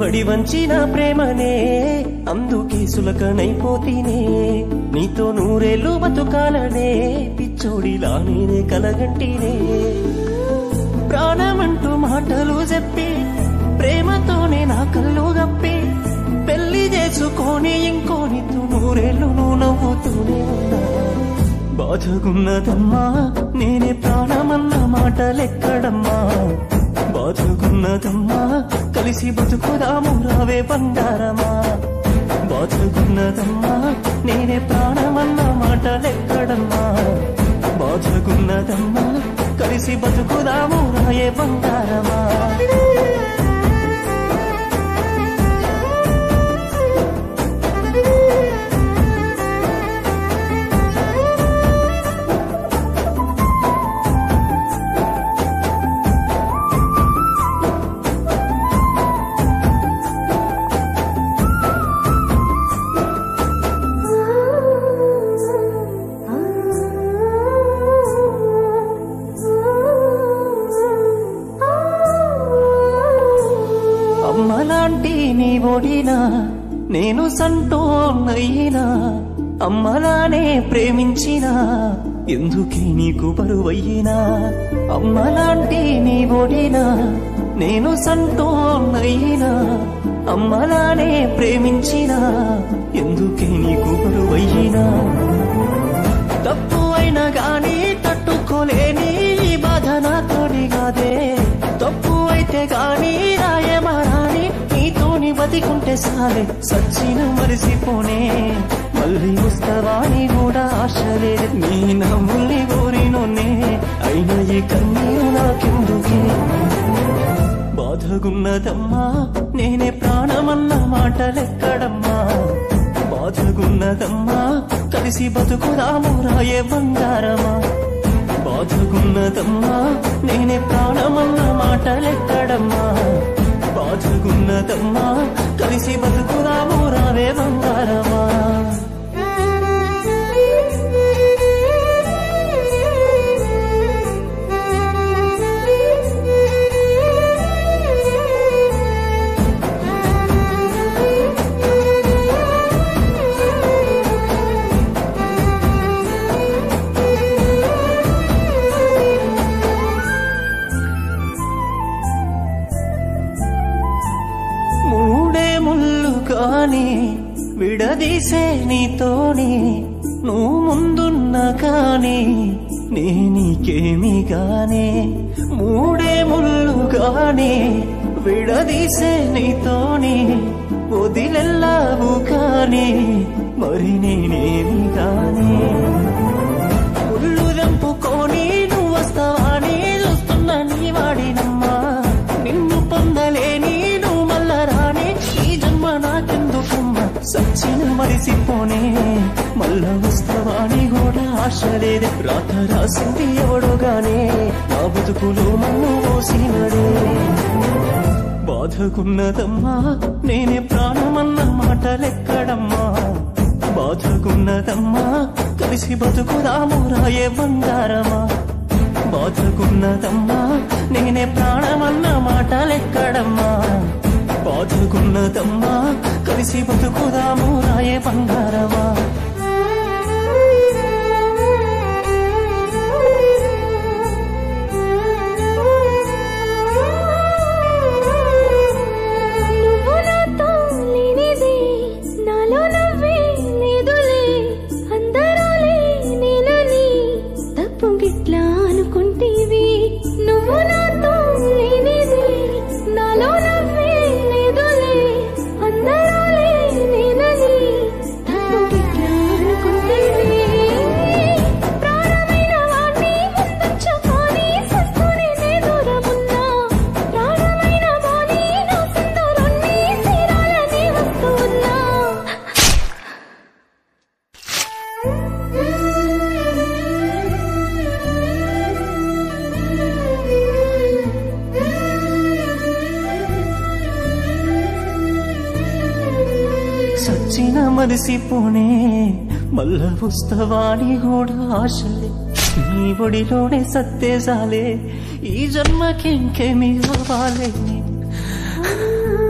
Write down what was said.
బడి వంచిన ప్రేమనే అందుకే సులకనైపోతీనే నీతో నూరేళ్ళు బతుకాలనే పిచ్చోడిలా నేనే కలగంటినే ప్రాణమంటూ మాటలు చెప్పి ప్రేమతోనే నా కళ్ళు గప్పి పెళ్లి చేసుకొని ఇంకోనితో నూరేళ్ళు నువ్వు నవ్వుతూనే ఉన్నా బాధగున్నదమ్మా నేనే ప్రాణమన్న మాటలెక్కడమ్మా బాధగున్నదమ్మా కలిసి బతుకుదాము రావే బంగారమా బాధగున్నదమ్మా నేనే ప్రాణమన్న మాటలెక్కడమ్మా బాధగున్నదమ్మా కలిసి బతుకుదాము రాయే బంగారమా అమ్మలాంటి నీ ఒడినా నేను సంటోన్నయ్యినా అమ్మలానే ప్రేమించినా ఎందుకే నీకు బరువయ్యినా అమ్మలాంటి నీ ఒడినా నేను సంటోన్నయ్యినా అమ్మలానే ప్రేమించినా ఎందుకే నీకు బరువయ్యినా తప్పు అయినా గాని తట్టుకోలేని ఈ బాధ నాతోని కాదే తప్పు అయితే గాని రాయమారాని నీతోని బతికుంటే సాలే సచ్చిన మరిసిపోనే మళ్ళీ వస్తావాని కూడా ఆశ లేదు నీ నవ్వుల్ని కోరినోనే అయినా ఈ కన్నీరు నాకెందుకే బాధగున్నదమ్మా నేనే ప్రాణమన్న మాటలెక్కడమ్మా బాధగున్నదమ్మా కలిసి బతుకుదాము రాయే బంగారమా బాధగున్నదమ్మా నేనే ప్రాణమన్న మాటలెక్కడమ్మా బాధగున్నదమ్మా కలిసి బతుకుదాము రావే బంగారమా మూడే ముళ్ళు కాని విడదీసే నీతోని నువ్వు ముందున్న కాని నే నీకేమి గానే మూడే ముళ్ళు కాని విడదీసే నీతోని వదిలెల్లావు కాని మరి నేనేమి గానే ముళ్ళు దంపుకొని నువ్వు వస్తావని చూస్తున్నా నీ వాడినమ్మా నిన్ను పొందలేని నువ్వు మల్ల రాని ఈ జన్మ నాకెందుకమ్మా సచ్చిన మరిసిపోనే మల్ల వస్తావని కూడా ఆశ లేదు రాత రాసింది ఎవడో గానే నా బతుకులో మన్ను పోసినడే బాధకున్నదమ్మా నేనే ప్రాణమన్న మాటలెక్కడమ్మా బాధకున్నదమ్మా కలిసి బతుకుదాము రాయే బంగారమా బాధకున్నదమ్మా నేనే ప్రాణమన్న మాటలెక్కడమ్మా బాధకున్నదమ్మా కలిసి బతుకుదాము రాయే బంగారమా నువ్వు నాతో లేనిదే నాలో నవ్వే లేదులే అందరాలే నేనని తప్పు గిట్లా అనుకుంటేవి నువ్వు నాతో లేనిదే నాలో నవ్వే లేదులే అందరాలే నేనని తప్పు గిట్లా అనుకుంటేవి ప్రాణమైన వాణ్ణి ముందుంచుకొని సస్తూనే నే దూరమున్నా ప్రాణమైన వాణి నా సింధూరాన్ని తీరాలని వస్తూ ఉన్నా సచ్చిన మరిసిపోనే మల్ల వస్తవాని కూడా ఆశలే నీ ఒడిలోనే సత్తేసాలే ఈ జన్మకి ఇంకేమీ అవ్వాలే ఆ